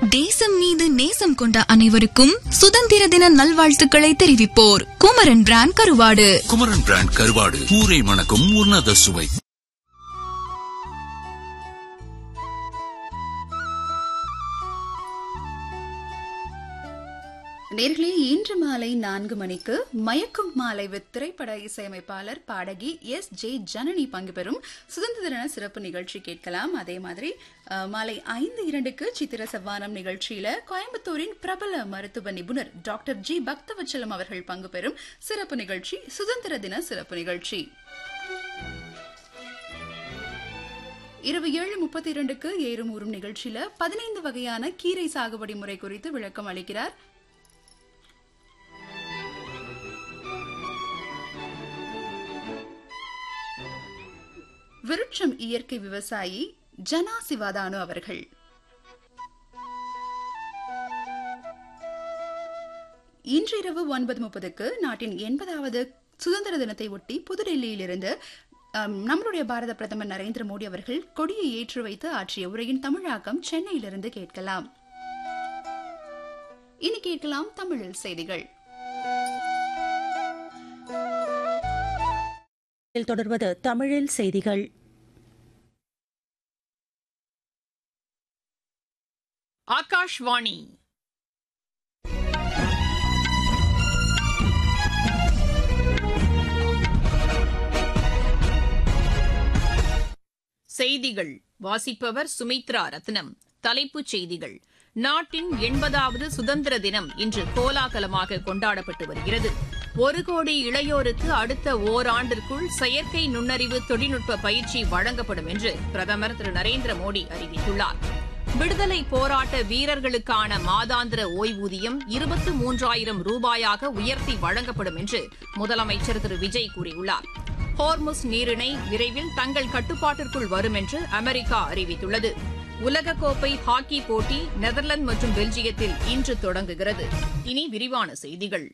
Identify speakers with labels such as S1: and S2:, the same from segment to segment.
S1: தேசம் மீது நேசம் கொண்ட அனைவருக்கும் சுதந்திர தின நல்வாழ்த்துக்களை தெரிவிப்போர் குமரன் பிராண்ட் கருவாடு
S2: குமரன் பிராண்ட் கருவாடு ஊரை மணக்கும் உன்னத சுவை
S3: நேர்களே இன்று மாலை நான்கு மணிக்கு மயக்கும் மாலை வித் திரைப்பட இசையமைப்பாளர் பாடகி எஸ் ஜே ஜனனி பங்கு பெறும் சுதந்திர தின சிறப்பு நிகழ்ச்சி கேட்கலாம் அதே மாதிரி அஹ், மாலை ஐந்து இரண்டுக்கு சித்திர செவ்வானம் நிகழ்ச்சியில கோயம்புத்தூரின் பிரபல மருத்துவ நிபுணர் டாக்டர் ஜி பக்தவச்சலம் அவர்கள் பங்கு பெறும் சிறப்பு நிகழ்ச்சி சுதந்திர தின சிறப்பு நிகழ்ச்சி இரவு ஏழு முப்பத்தி இரண்டுக்கு ஏறும் ஊறும் நிகழ்ச்சியில பதினைந்து வகையான கீரை சாகுபடி முறை குறித்து விளக்கம் அளிக்கிறார் விருட்சம் இயற்கை விவசாயி ஜனா சிவாதானு அவர்கள் இன்றிரவு ஒன்பது முப்பதுக்கு நாட்டின் எண்பதாவது சுதந்திர தினத்தை ஒட்டி புதுடெல்லியிலிருந்து அம், நம்மளுடைய பாரத பிரதமர் நரேந்திர மோடி அவர்கள் கொடியை ஏற்றி வைத்து ஆற்றிய உரையின் தமிழாக்கம் சென்னையிலிருந்து கேட்கலாம் இனி கேட்கலாம் தமிழில் செய்திகள்
S4: இதில் தொடர்வது தமிழில் செய்திகள்
S5: ஆகாஷ்வாணி செய்திகள் வாசிப்பவர் சுமித்ரா ரத்னம் தலைப்புச் செய்திகள் நாட்டின் எண்பதாவது சுதந்திர தினம் இன்று கோலாகலமாக கொண்டாடப்பட்டு வருகிறது ஒரு கோடி இளையோருக்கு அடுத்த ஓராண்டிற்குள் செயற்கை நுண்ணறிவு தொழில்நுட்ப பயிற்சி வழங்கப்படும் என்று பிரதமர் திரு நரேந்திர மோடி அறிவித்துள்ளார் விடுதலை போராட்ட வீரர்களுக்கான மாதாந்திர ஓய்வூதியம் இருபத்து மூன்றாயிரம் ரூபாயாக உயர்த்தி வழங்கப்படும் என்று முதலமைச்சர் திரு விஜய் கூறியுள்ளார் ஹோர்முஸ் நீரிணை விரைவில் தங்கள் கட்டுப்பாட்டிற்குள் வரும் என்று அமெரிக்கா அறிவித்துள்ளது உலகக்கோப்பை ஹாக்கி போட்டி நெதர்லாந்து மற்றும் பெல்ஜியத்தில் இன்று தொடங்குகிறது இனி விரிவான செய்திகள்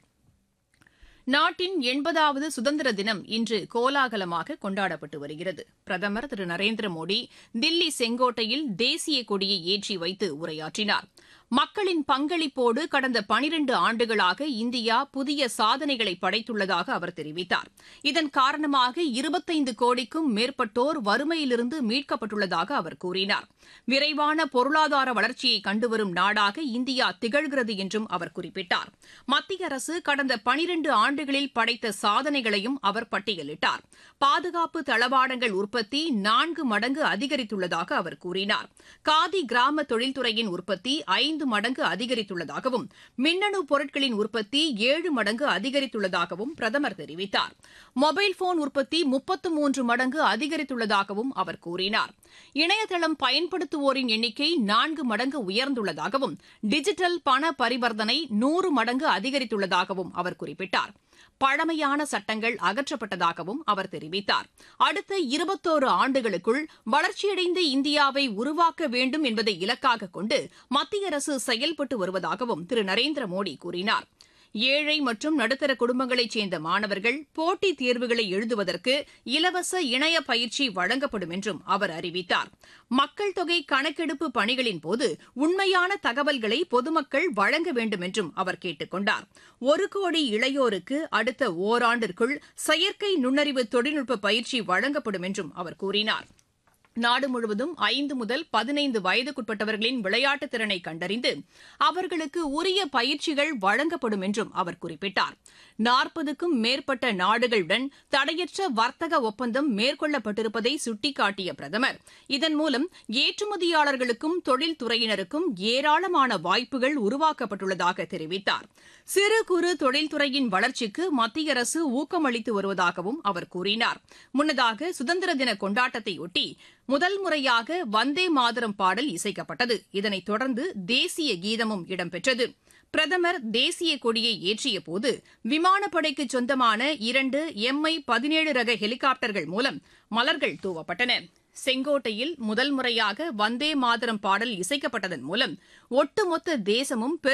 S5: நாட்டின் எண்பதாவது சுதந்திர தினம் இன்று கோலாகலமாக கொண்டாடப்பட்டு வருகிறது பிரதமர் திரு நரேந்திர மோடி தில்லி செங்கோட்டையில் தேசிய கொடியை ஏற்றி வைத்து உரையாற்றினார் மக்களின் பங்களிப்போடு கடந்த பனிரண்டு ஆண்டுகளாக இந்தியா புதிய சாதனைகளை படைத்துள்ளதாக அவர் தெரிவித்தார் இதன் காரணமாக இருபத்தைந்து கோடிக்கும் மேற்பட்டோர் வறுமையிலிருந்து மீட்கப்பட்டுள்ளதாக அவர் கூறினார் விரைவான பொருளாதார வளர்ச்சியை கண்டுவரும் நாடாக இந்தியா திகழ்கிறது என்றும் அவர் குறிப்பிட்டார் மத்திய அரசு கடந்த பனிரண்டு ஆண்டுகளில் படைத்த சாதனைகளையும் அவர் பட்டியலிட்டார் பாதுகாப்பு தளவாடங்கள் உற்பத்தி நான்கு மடங்கு அதிகரித்துள்ளதாக அவர் கூறினார் காதி கிராம தொழில்துறையின் உற்பத்தி ஐந்து மடங்கு அதிகரித்துள்ளதாகவும் மின்னணு பொருட்களின் உற்பத்தி ஏழு மடங்கு அதிகரித்துள்ளதாகவும் பிரதமர் தெரிவித்தார் மொபைல் போன் உற்பத்தி முப்பத்து மூன்று மடங்கு அதிகரித்துள்ளதாகவும் அவர் கூறினார் இணையதளம் பயன்படுத்துவோரின் எண்ணிக்கை நான்கு மடங்கு உயர்ந்துள்ளதாகவும் டிஜிட்டல் பண பரிவர்த்தனை நூறு மடங்கு அதிகரித்துள்ளதாகவும் அவர் குறிப்பிட்டார் பழமையான சட்டங்கள் அகற்றப்பட்டதாகவும் அவர் தெரிவித்தார் அடுத்த இருபத்தோரு ஆண்டுகளுக்குள் வளர்ச்சியடைந்த இந்தியாவை உருவாக்க வேண்டும் என்பதை இலக்காக கொண்டு மத்திய அரசு செயல்பட்டு வருவதாகவும் திரு நரேந்திர மோடி கூறினார் ஏழை மற்றும் நடுத்தர குடும்பங்களைச் சேர்ந்த மாணவர்கள் போட்டித் தேர்வுகளை எழுதுவதற்கு இலவச இணைய பயிற்சி வழங்கப்படும் என்றும் அவர் அறிவித்தார் மக்கள் தொகை கணக்கெடுப்பு பணிகளின் போது உண்மையான தகவல்களை பொதுமக்கள் வழங்க வேண்டும் என்றும் அவர் கேட்டுக் கொண்டார் ஒரு கோடி இளையோருக்கு அடுத்த ஓராண்டிற்குள் செயற்கை நுண்ணறிவு தொழில்நுட்ப பயிற்சி வழங்கப்படும் என்றும் அவர் கூறினார் நாடு முழுவதும் ஐந்து முதல் பதினைந்து வயதுக்குட்பட்டவர்களின் விளையாட்டுத் திறனை கண்டறிந்து அவர்களுக்கு உரிய பயிற்சிகள் வழங்கப்படும் என்றும் அவர் குறிப்பிட்டார் நாற்பதுக்கும் மேற்பட்ட நாடுகளுடன் தடையற்ற வர்த்தக ஒப்பந்தம் மேற்கொள்ளப்பட்டிருப்பதை சுட்டிக்காட்டிய பிரதமர் இதன் மூலம் ஏற்றுமதியாளர்களுக்கும் தொழில்துறையினருக்கும் ஏராளமான வாய்ப்புகள் உருவாக்கப்பட்டுள்ளதாக தெரிவித்தார் சிறு குறு தொழில்துறையின் வளர்ச்சிக்கு மத்திய அரசு ஊக்கமளித்து வருவதாகவும் அவர் கூறினார் முன்னதாக சுதந்திர தின கொண்டாட்டத்தையொட்டி முதல் முறையாக வந்தே மாதரம் பாடல் இசைக்கப்பட்டது இதனைத் தொடர்ந்து தேசிய கீதமும் இடம்பெற்றது பிரதமர் தேசிய கொடியை ஏற்றிய போது விமானப்படைக்கு சொந்தமான இரண்டு எம்ஐ பதினேழு ரக ஹெலிகாப்டர்கள் மூலம் மலர்கள் தூவப்பட்டன செங்கோட்டையில் முதல் முறையாக வந்தே மாதரம் பாடல் இசைக்கப்பட்டதன் மூலம் ஒட்டுமொத்த தேசமும்